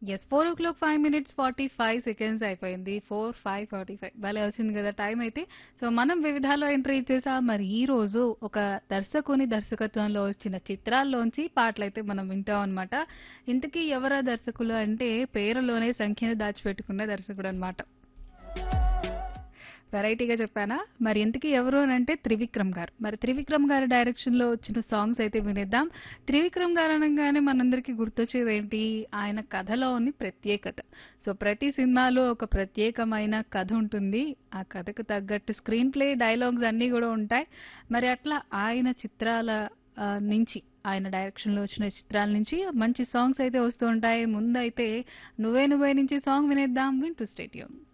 yes four o'clock five minutes forty five seconds అయిపోయింది four five forty five భలే వచ్చింది కదా time అయితే సో మనం వివిధాలో ఎంట్రీ ఇచ్చేసా మరి ఈ రోజు ఒక దర్శకుని దర్శకత్వంలో వచ్చిన చిత్రాల్లోంచి పాటలు అయితే మనం వింటాం అనమాట ఇంతకీ ఎవరా దర్శకులు అంటే పేరులోనే సంఖ్యను దాచిపెట్టుకున్న దర్శకుడు అనమాట వెరైటీగా చెప్పానా మరి ఇంతకీ ఎవరు అని అంటే త్రివిక్రమ్ గారు మరి త్రివిక్రమ్ గారి డైరెక్షన్ లో వచ్చిన సాంగ్స్ అయితే వినేద్దాం త్రివిక్రమ్ గారు అనగానే మనందరికీ గుర్తొచ్చేది ఏంటి ఆయన కథలోని ప్రత్యేకత సో ప్రతి సినిమాలో ఒక ప్రత్యేకమైన కథ ఉంటుంది ఆ కథకు తగ్గట్టు స్క్రీన్ ప్లే డైలాగ్స్ అన్నీ కూడా ఉంటాయి మరి అట్లా ఆయన చిత్రాల ఆ, నుంచి ఆయన డైరెక్షన్ లో వచ్చిన చిత్రాల నుంచి మంచి సాంగ్స్ అయితే వస్తూ ఉంటాయి ముందైతే నువ్వే నువ్వే నుంచి సాంగ్ వినేద్దాం వింటూ స్టేడియం